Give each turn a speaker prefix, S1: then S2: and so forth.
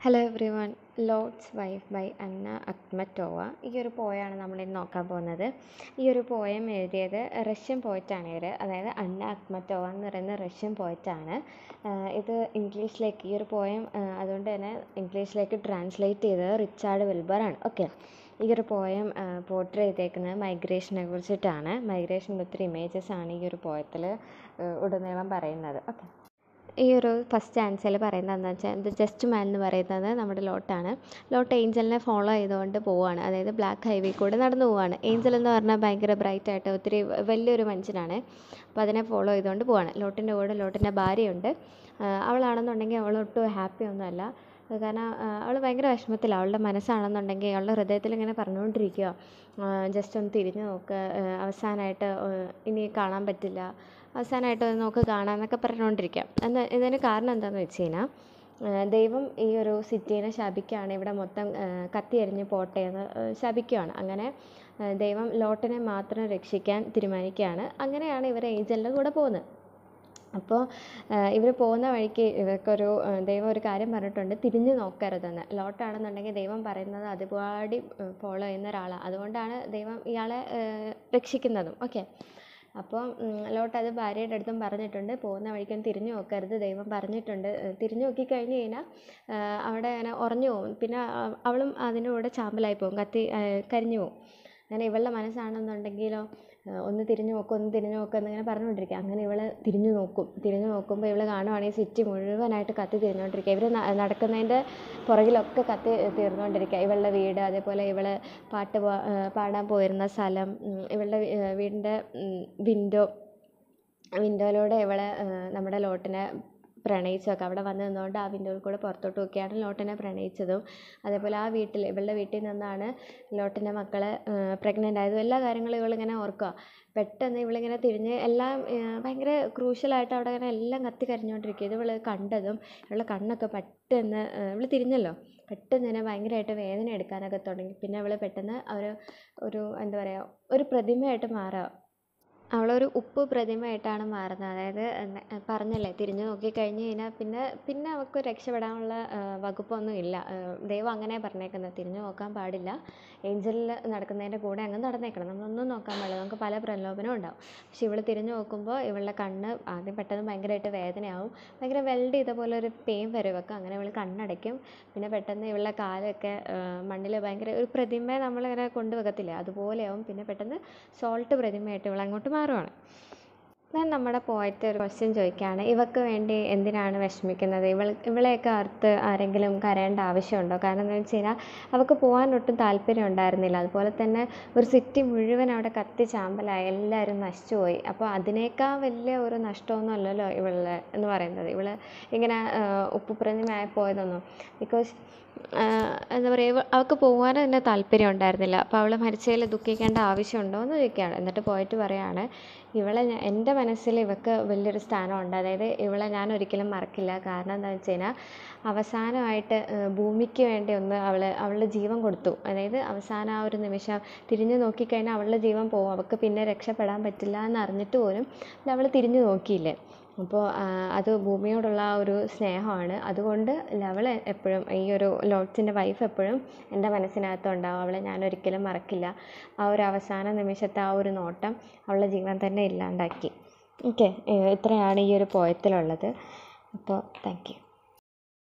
S1: hello everyone Lot's wife by Anna Akhmatova ഈ ഒരു പോയാണ് നമ്മളിന്ന് നോക്കാൻ പോകുന്നത് ഈ ഒരു പോയം എഴുതിയത് റഷ്യൻ പോയറ്റാണ് ഇവർ അതായത് അന്ന അക്മറ്റോവ എന്ന് പറയുന്ന റഷ്യൻ പോയറ്റാണ് ഇത് ഇംഗ്ലീഷിലേക്ക് ഈ ഒരു പോയം അതുകൊണ്ട് തന്നെ ഇംഗ്ലീഷിലേക്ക് ട്രാൻസ്ലേറ്റ് ചെയ്തത് റിച്ചാർഡ് വിൽബറാണ് ഓക്കെ ഈ ഒരു പോയം പോർട്രേ ചെയ്തേക്കുന്നത് മൈഗ്രേഷനെ കുറിച്ചിട്ടാണ് മൈഗ്രേഷൻ്റെ ഒത്തിരി ഇമേജസ് ആണ് ഈ ഒരു പോയത്തിൽ ഉടനീളം പറയുന്നത് ഓക്കെ ഈ ഒരു ഫസ്റ്റ് ആൻസറിൽ പറയുന്നത് എന്താണെന്ന് വെച്ചാൽ ദ ജസ്റ്റ് മാൻ എന്ന് പറയുന്നത് നമ്മുടെ ലോട്ടാണ് ലോട്ട് ഏഞ്ചലിനെ ഫോളോ ചെയ്തുകൊണ്ട് പോവുകയാണ് അതായത് ബ്ലാക്ക് ഹൈവേ കൂടെ നടന്നു പോവുകയാണ് ഏഞ്ചൽ എന്ന് പറഞ്ഞാൽ ഭയങ്കര ബ്രൈറ്റ് ആയിട്ട് ഒത്തിരി വലിയൊരു മനുഷ്യനാണ് അപ്പോൾ അതിനെ ഫോളോ ചെയ്തുകൊണ്ട് പോവുകയാണ് ലോട്ടിൻ്റെ കൂടെ ലോട്ടിൻ്റെ ഭാര്യയുണ്ട് അവളാണെന്നുണ്ടെങ്കിൽ അവളൊട്ടും ഹാപ്പി ഒന്നുമല്ല കാരണം അവൾ ഭയങ്കര വിഷമത്തിലാണ് അവളുടെ മനസ്സാണെന്നുണ്ടെങ്കിൽ അവളുടെ ഹൃദയത്തിൽ ഇങ്ങനെ പറഞ്ഞുകൊണ്ടിരിക്കുക ജസ്റ്റ് ഒന്ന് തിരിഞ്ഞു നോക്ക് അവസാനമായിട്ട് ഇനി കാണാൻ പറ്റില്ല അവസാനമായിട്ട് നോക്ക് കാണാമെന്നൊക്കെ പറഞ്ഞുകൊണ്ടിരിക്കുക എന്ന് ഇതിന് കാരണം എന്താണെന്ന് വെച്ച് കഴിഞ്ഞാൽ ദൈവം ഈ ഒരു സിറ്റീനെ ശപിക്കുകയാണ് ഇവിടെ മൊത്തം കത്തി എറിഞ്ഞ് പോട്ടെ എന്ന് ശപിക്കുകയാണ് അങ്ങനെ ദൈവം ലോട്ടിനെ മാത്രം രക്ഷിക്കാൻ തീരുമാനിക്കുകയാണ് അങ്ങനെയാണ് ഇവർ ഏഞ്ചലിൻ്റെ കൂടെ പോകുന്നത് അപ്പോൾ ഇവർ പോകുന്ന വഴിക്ക് ഇവർക്കൊരു ദൈവം ഒരു കാര്യം പറഞ്ഞിട്ടുണ്ട് തിരിഞ്ഞു നോക്കരുതെന്ന് ലോട്ടാണെന്നുണ്ടെങ്കിൽ ദൈവം പറയുന്നത് അതുപാടി ഫോളോ ചെയ്യുന്ന ഒരാളാണ് അതുകൊണ്ടാണ് ദൈവം ഇയാളെ രക്ഷിക്കുന്നതും ഓക്കെ അപ്പോൾ ലോട്ട് അത് ഭാര്യയുടെ അടുത്തും പറഞ്ഞിട്ടുണ്ട് പോകുന്ന വഴിക്കൊന്നും തിരിഞ്ഞു നോക്കരുത് ദൈവം പറഞ്ഞിട്ടുണ്ട് തിരിഞ്ഞു നോക്കി കഴിഞ്ഞ് കഴിഞ്ഞാൽ അവിടെ അങ്ങനെ ഉറഞ്ഞു പോകും പിന്നെ അവളും അതിൻ്റെ കൂടെ ചാമ്പലായി പോകും കത്തി കരിഞ്ഞു പോകും അങ്ങനെ ഇവളുടെ മനസ്സാണെന്നുണ്ടെങ്കിലോ ഒന്ന് തിരിഞ്ഞു നോക്കും ഒന്ന് തിരിഞ്ഞു നോക്കും എന്നിങ്ങനെ പറഞ്ഞുകൊണ്ടിരിക്കുക അങ്ങനെ ഇവൾ തിരിഞ്ഞു നോക്കും തിരിഞ്ഞു നോക്കുമ്പോൾ ഇവൾ കാണുവാണെങ്കിൽ സിറ്റി മുഴുവനായിട്ട് കത്തി തിരിഞ്ഞുകൊണ്ടിരിക്കുക ഇവർ നടക്കുന്നതിൻ്റെ പുറകിലൊക്കെ കത്തി തീർന്നുകൊണ്ടിരിക്കുക ഇവളുടെ വീട് അതേപോലെ ഇവൾ പാട്ട് പാടാൻ പോയിരുന്ന സ്ഥലം ഇവളുടെ വീടിൻ്റെ വിൻഡോ വിൻഡോയിലൂടെ ഇവളെ നമ്മുടെ ലോട്ടിനെ പ്രണയിച്ചതൊക്കെ അവിടെ വന്ന് നിന്നുകൊണ്ട് ആ വിൻഡോയിൽ കൂടെ പുറത്തോട്ട് നോക്കിയാണ് ലോട്ടിനെ പ്രണയിച്ചതും അതേപോലെ ആ വീട്ടിൽ ഇവളുടെ വീട്ടിൽ നിന്നാണ് ലോട്ടിൻ്റെ മക്കളെ പ്രഗ്നൻ്റ് ആയതും എല്ലാ കാര്യങ്ങളും ഇവളിങ്ങനെ ഓർക്കുക പെട്ടെന്ന് ഇവളിങ്ങനെ തിരിഞ്ഞ് എല്ലാം ഭയങ്കര ക്രൂഷ്യലായിട്ട് അവിടെ ഇങ്ങനെ എല്ലാം കത്തി കരഞ്ഞുകൊണ്ടിരിക്കുക ഇത് ഇവൾ കണ്ടതും ഇവളുടെ കണ്ണൊക്കെ പെട്ടെന്ന് ഇവൾ തിരിഞ്ഞല്ലോ പെട്ടെന്ന് തന്നെ ഭയങ്കരമായിട്ട് വേദന എടുക്കാനൊക്കെ തുടങ്ങി പിന്നെ അവൾ പെട്ടെന്ന് ഒരു ഒരു എന്താ പറയുക ഒരു പ്രതിമയായിട്ട് മാറുക അവളൊരു ഉപ്പ് പ്രതിമയായിട്ടാണ് മാറുന്നത് അതായത് പറഞ്ഞല്ലേ തിരിഞ്ഞു നോക്കിക്കഴിഞ്ഞ് കഴിഞ്ഞാൽ പിന്നെ പിന്നെ അവൾക്ക് രക്ഷപ്പെടാനുള്ള വകുപ്പൊന്നും ഇല്ല ദൈവം അങ്ങനെ പറഞ്ഞേക്കുന്നത് തിരിഞ്ഞു നോക്കാൻ പാടില്ല ഏഞ്ചലിൽ നടക്കുന്നതിൻ്റെ കൂടെ അങ്ങ് നടന്നേക്കണം നമ്മളൊന്നും നോക്കാൻ പാടില്ല നമുക്ക് പല പ്രലോഭനവും ഉണ്ടാവും പക്ഷെ ഇവൾ തിരിഞ്ഞു നോക്കുമ്പോൾ ഇവളുടെ കണ്ണ് ആദ്യം പെട്ടെന്ന് ഭയങ്കരമായിട്ട് വേദനയാവും ഭയങ്കര വെൽഡ് ചെയ്ത പോലെ ഒരു പെയിൻ വരും ഇവൾക്ക് അങ്ങനെ ഇവൾ കണ്ണടയ്ക്കും പിന്നെ പെട്ടെന്ന് ഇവളുടെ കാലൊക്കെ മണ്ണിൽ ഭയങ്കര ഒരു പ്രതിമയെ നമ്മളിങ്ങനെ കൊണ്ടുവെക്കത്തില്ലേ അതുപോലെയാവും പിന്നെ പെട്ടെന്ന് സോൾട്ട് പ്രതിമയായിട്ട് ഇവൾ അങ്ങോട്ട് മാറുവാണ് ഞാൻ നമ്മുടെ പോയറ്റ് ഒരു ക്വസ്റ്റ്യൻ ചോദിക്കുകയാണ് ഇവൾക്ക് വേണ്ടി എന്തിനാണ് വിഷമിക്കുന്നത് ഇവൾ ഇവളെയൊക്കെ ഓർത്ത് ആരെങ്കിലും കരയേണ്ട ആവശ്യമുണ്ടോ കാരണം എന്താണെന്ന് വെച്ച് കഴിഞ്ഞാൽ അവൾക്ക് പോകാൻ ഒട്ടും താല്പര്യം ഉണ്ടായിരുന്നില്ല അതുപോലെ തന്നെ ഒരു സിറ്റി മുഴുവൻ അവിടെ കത്തി ചാമ്പലായി എല്ലാവരും നശിച്ചു പോയി അപ്പോൾ അതിനേക്കാൾ വലിയ ഒരു നഷ്ടമൊന്നും അല്ലല്ലോ ഇവളുടെ എന്ന് പറയുന്നത് ഇവൾ ഇങ്ങനെ ഉപ്പ് പ്രതിമയായി പോയതൊന്നും ബിക്കോസ് എന്താ പറയുക അവൾക്ക് പോകാൻ തന്നെ താല്പര്യം ഉണ്ടായിരുന്നില്ല അപ്പോൾ അവൾ മരിച്ചതിൽ ദുഃഖിക്കേണ്ട ആവശ്യമുണ്ടോ എന്ന് ചോദിക്കുകയാണ് എന്നിട്ട് പോയിട്ട് പറയാണ് ഇവളെ എൻ്റെ മനസ്സിൽ ഇവൾക്ക് വലിയൊരു സ്ഥാനമുണ്ട് അതായത് ഇവളെ ഞാൻ ഒരിക്കലും മറക്കില്ല കാരണം എന്താണെന്ന് വെച്ച് കഴിഞ്ഞാൽ അവസാനമായിട്ട് ഭൂമിക്ക് വേണ്ടി ഒന്ന് അവൾ അവളുടെ ജീവൻ കൊടുത്തു അതായത് അവസാനം ആ ഒരു നിമിഷം തിരിഞ്ഞു നോക്കിക്കഴിഞ്ഞാൽ അവളുടെ ജീവൻ പോകും അവൾക്ക് പിന്നെ രക്ഷപ്പെടാൻ പറ്റില്ല എന്ന് അറിഞ്ഞിട്ട് പോലും അവൾ തിരിഞ്ഞു നോക്കിയില്ലേ അപ്പോൾ അത് ഭൂമിയോടുള്ള ആ ഒരു സ്നേഹമാണ് അതുകൊണ്ട് ലവൾ എപ്പോഴും ഈ ഒരു ലോഡ്സിൻ്റെ വൈഫ് എപ്പോഴും എൻ്റെ മനസ്സിനകത്ത് ഉണ്ടാവും അവളെ ഞാൻ ഒരിക്കലും മറക്കില്ല ആ ഒരു അവസാന നിമിഷത്തെ ആ ഒരു നോട്ടം അവളുടെ ജീവൻ തന്നെ ഇല്ലാണ്ടാക്കി ഓക്കെ ഇത്രയാണ് ഈ ഒരു പോയത്തിലുള്ളത് അപ്പോൾ താങ്ക് യു